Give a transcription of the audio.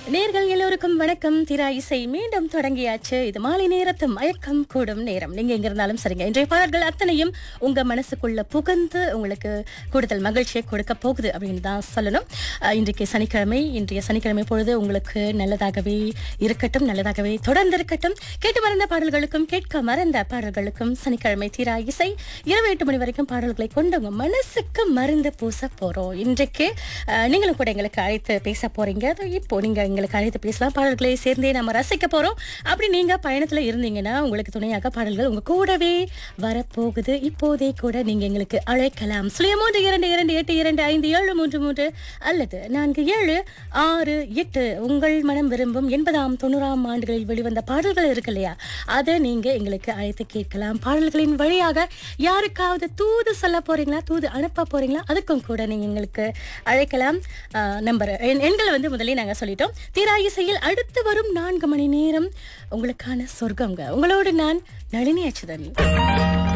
நேர்கள் எல்லோருக்கும் வணக்கம் திரா இசை மீண்டும் தொடங்கியாச்சு இது மாலை நேரத்து மயக்கம் கூடும் நேரம் நீங்க எங்க இருந்தாலும் சரிங்க இன்றைய பாடல்கள் அத்தனையும் உங்க மனசுக்குள்ள புகுந்து உங்களுக்கு கூடுதல் மகிழ்ச்சியை கொடுக்க போகுது அப்படின்னு தான் சொல்லணும் அஹ், இன்றைக்கு சனிக்கிழமை இன்றைய சனிக்கிழமை பொழுது உங்களுக்கு நல்லதாகவே இருக்கட்டும் நல்லதாகவே தொடர்ந்து இருக்கட்டும் கேட்டு மறந்த பாடல்களுக்கும் கேட்க மறந்த பாடல்களுக்கும் சனிக்கிழமை தீரா இசை இரவு எட்டு மணி வரைக்கும் பாடல்களை கொண்டு உங்க மனசுக்கு மருந்து பூச போறோம் இன்றைக்கு அஹ், நீங்களும் கூட எங்களுக்கு அழைத்து பேச போறீங்க அது இப்போ நீங்க எங்களுக்கு அழைத்து பேசலாம் பாடல்களை சேர்ந்தே நம்ம ரசிக்க போறோம் அப்படி நீங்க பயணத்துல இருந்தீங்கன்னா உங்களுக்கு துணையாக பாடல்கள் உங்க கூடவே வரப்போகுது இப்போதே கூட நீங்க எங்களுக்கு அழைக்கலாம் சுழிய மூன்று இரண்டு இரண்டு எட்டு இரண்டு ஐந்து ஏழு மூன்று மூன்று அல்லது நான்கு ஏழு ஆறு எட்டு உங்கள் மனம் விரும்பும் எண்பதாம் தொண்ணூறாம் ஆண்டுகளில் வெளிவந்த பாடல்கள் இருக்கு இல்லையா அதை நீங்க எங்களுக்கு அழைத்து கேட்கலாம் பாடல்களின் வழியாக யாருக்காவது தூது சொல்ல போறீங்களா தூது அனுப்ப போறீங்களா அதுக்கும் கூட நீங்க எங்களுக்கு அழைக்கலாம் ஆஹ், நம்பர் எண்- எண்களை வந்து முதலே நாங்க சொல்லிட்டோம் தீரா இசையில் அடுத்து வரும் நான்கு மணி நேரம் உங்களுக்கான சொர்க்கங்க உங்களோடு நான் நளினி அச்சுதன்